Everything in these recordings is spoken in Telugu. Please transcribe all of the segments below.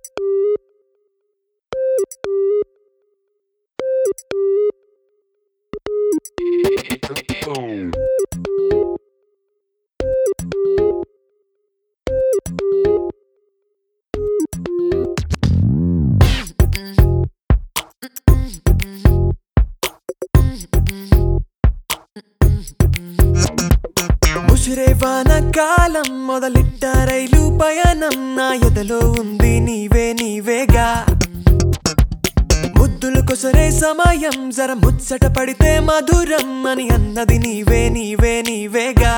ముసిరే వానకాలం మొదలిట్ట రైలు పయనం నా ఎదలో ఉంది నీవే నీవేగా ముద్దులు కొసరే సమయం జర ముచ్చట పడితే మధురం అని అన్నది నీవే నీవే నీవేగా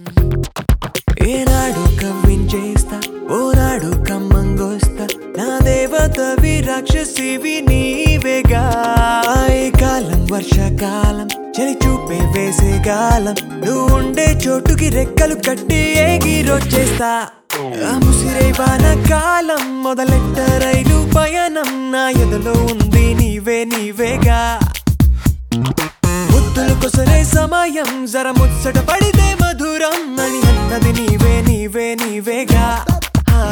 ఏనాడు కవ్వించేస్తా ఓనాడు కమ్మంగోస్తా నా దేవతవి రాక్షసివి నీవేగా ఈ కాలం వర్షాకాలం చలి చూపే వేసే కాలం నువ్వు ఉండే చోటుకి రెక్కలు కట్టి ఎగిరొచ్చేస్తా ఆ ముసిరే వానకాలం మొదలెట్ట రైలు పయనం నా ఎదలో ఉంది నీవే నీవేగా ముద్దులు కొసరే సమయం జర ముచ్చట పడితే మధురం అని అన్నది నీవే నీవే నీవేగా ఆ.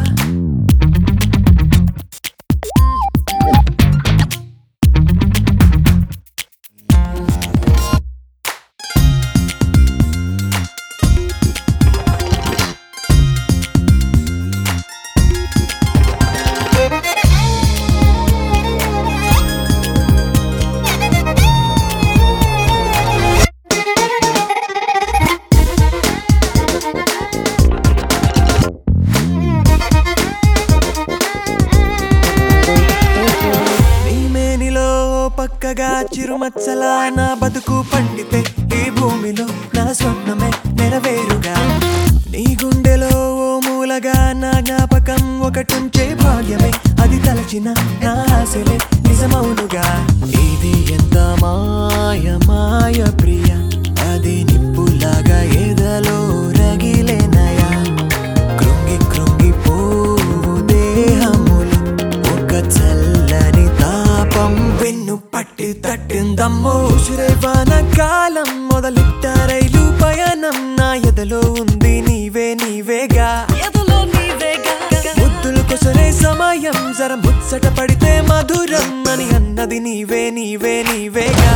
నీ మేనిలో ఓ పక్కగా చిరుమచ్చలా నా బతుకు పండితే ఈ భూమిలో నా స్వప్నమే నెరవేరుగా నీ గుండెలో ఓ మూలగా నా జ్ఞాపకం ఒకటుంచే భాగ్యమే అది తలచిన నా ఆశలే నిజమౌనుగా ఇది ఎంత మాయ మాయ ప్రియ అది నిప్పులాగా ఎదలో రగిలేనయా కృంగి కృంగి పోవు దేహములు ఒక చల్లని తాపం వెన్ను పట్టి తట్టిందమ్మో ఉసిరేవాన కాలం మొదలెట్ట రైలు పయనం నా ఎదలో ఉంది నీవే నీవేగా ఎదలో నీవేగా ముద్దులు కొసరే సమయం జర ముచ్చట పడితే మధురం అని అన్నది నీవే నీవే నీవేగా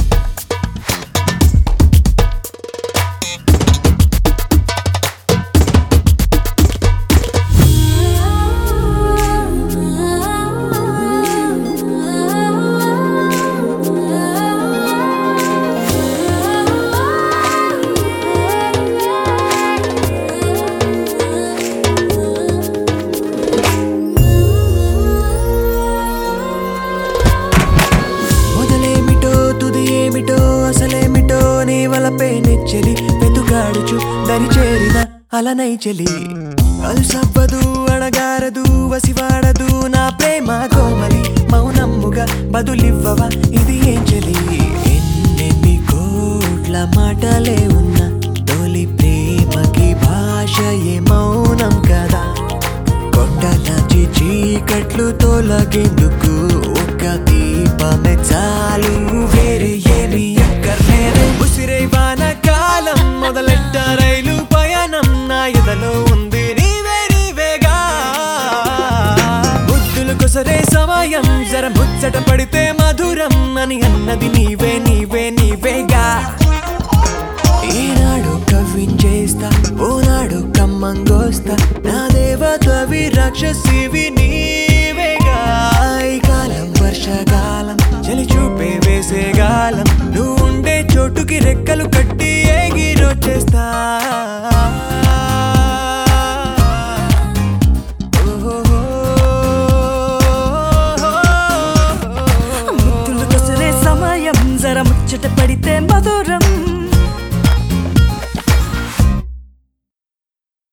మొదలేమిటో తుది ఏమిటో అసలేమిటో నీ వలపే నెచ్చలి వెతుకాడుచు దరి చేరిన అలనై చెలి అల్సవ్వదు అణగారదు వసివాడదు నా ప్రేమ కోమలి మౌనమ్ముగా బదులివ్వవా ఇది ఏం చెలి ఎన్నెన్ని కోట్ల మాటలే ఉన్న తొలి ప్రేమకి భాష ఏ మౌనం కదా కొండలాంటి చీకట్లు తొలగేందుకు ఒక దీపమే చాలు వేరే ఏమి అక్కర్లేదు ఉసిరే వాన కాలం మొదలెట్ట రైలు పయనం నా ఎదలో ఉంది నీవే నీవేగా బుద్ధులు కొసరే సమయం జర ముచ్చట పడితే మధురం అని అన్నది నీవే నీవే నీవేగా ఈనాడు కవ్వించేస్తా ఓనాడు కమ్మంగోస్తా నా దేవతవి రాక్షసివి నీవేగా ఈ కాలం వర్షాకాలం చలి చూపే వేసే గాలం నువ్వు ఉండే చోటుకి రెక్కలు కట్టి ఎగిరొచ్చేస్తా ముద్దులు కొసరే సమయం జర ముచ్చట పడితే మధురం